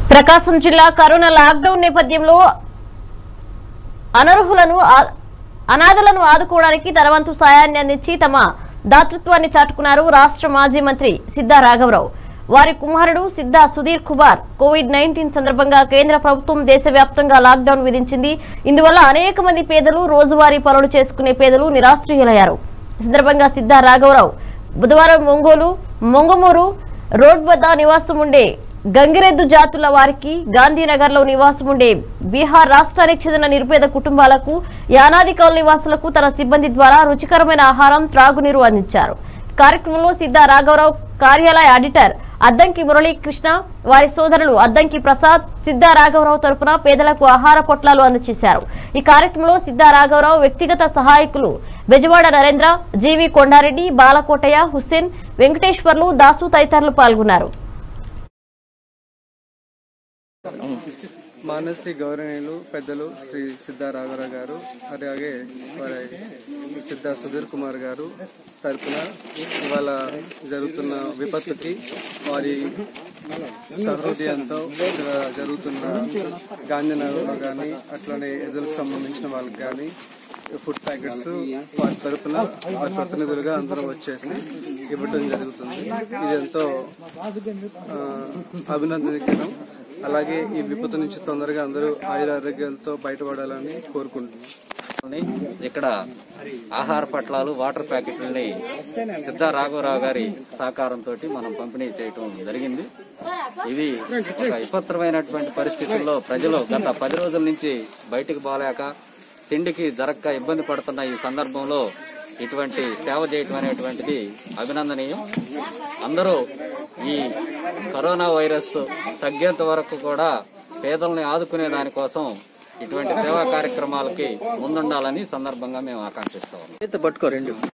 ప్రకాశం జిల్లా corona lockdown నేపథ్యంలో అనర్హులను ఆ- అనాథలను ఆదుకోవడానికి తన వంతు సాయాన్ని అందించి తమ దాతృత్వాన్ని చాటుకున్నారు రాష్ట్ర మాజీ మంత్రి సిద్ధా రాఘవరావు వారి కుమారుడు సిద్ధా సుధీర్ కుమార్ కోవిడ్ నైన్టీన్ సందర్భంగా కేంద్ర ప్రభుత్వం దేశవ్యాప్తంగా లాక్డౌన్ విధించింది ఇందువల్ల అనేక మంది పేదలు రోజువారీ పనులు చేసుకునే పేదలు నిరాశ్రయులయ్యారు ఈ సందర్భంగా సిద్ధా రాఘవరావు బుధవారం ఒంగోలు మొంగమూరు రోడ్ వద్ద నివాసం ఉండే గంగిరెద్దు జాతుల వారికి గాంధీనగర్ లో నివాసం ఉండే బీహార్ రాష్ట్రానికి చెందిన నిరుపేద కుటుంబాలకు యానాది కాలనీ నివాసులకు తన సిబ్బంది ద్వారా రుచికరమైన ఆహారం త్రాగునీరు అందించారు కార్యక్రమంలో సిద్ధా రాఘవరావు కార్యాలయ ఆడిటర్ అద్దంకి మురళీకృష్ణ వారి సోదరులు అద్దంకి ప్రసాద్ సిద్ధా రాఘవరావు తరపున పేదలకు ఆహార పొట్లాలు అందజేశారు ఈ కార్యక్రమంలో సిద్ధా రాఘవరావు వ్యక్తిగత సహాయకులు బెజవాడ నరేంద్ర జీవి కొండారెడ్డి బాలకోటయ్య హుస్సేన్ వెంకటేశ్వర్లు దాసు తదితరులు పాల్గొన్నారు మానశ్రీ గౌరవనీయులు పెద్దలు శ్రీ సిద్ధా రాఘవరావు గారు అలాగే వారి సిద్ధా సుధీర్ కుమార్ గారు తరపున ఇవాళ జరుగుతున్న విపత్తుకి వారి సహృదయంతో ఇక్కడ జరుగుతున్న గాంధీనగర్లో కానీ అట్లనే ఎదురుకు సంబంధించిన వాళ్ళకి కానీ ఫుడ్ ప్యాకెట్స్ వారి తరపున వారి ప్రతినిధులుగా అందరం వచ్చేసి ఇవ్వటం జరుగుతుంది ఇది ఎంతో ఆ, అభినందనీయం అలాగే ఈ విపత్తు నుంచి తొందరగా అందరూ ఆయురారోగ్యాలతో బయటపడాలని కోరుకుంటున్నాం ని ఇక్కడ ఆహార పట్లాలు వాటర్ ప్యాకెట్లని సిద్ధా రాఘవరావు గారి సహకారంతో మనం పంపిణీ చేయటం జరిగింది ఇది ఒక విపత్రమైనటువంటి పరిస్థితుల్లో ప్రజలు గత పది రోజుల నుంచి బయటికి పోలేక తిండికి జరక్క ఇబ్బంది పడుతున్న ఈ సందర్భంలో ఇటువంటి సేవ చేయటం అనేటువంటిది అభినందనీయం అందరూ ఈ కరోనా వైరస్ తగ్గేంత వరకు కూడా పేదల్ని ఆదుకునే దానికోసం ఇటువంటి సేవా కార్యక్రమాలకి ముందుండాలని ఈ సందర్భంగా మేము ఆకాంక్షిస్తాం పట్టుకో రెండు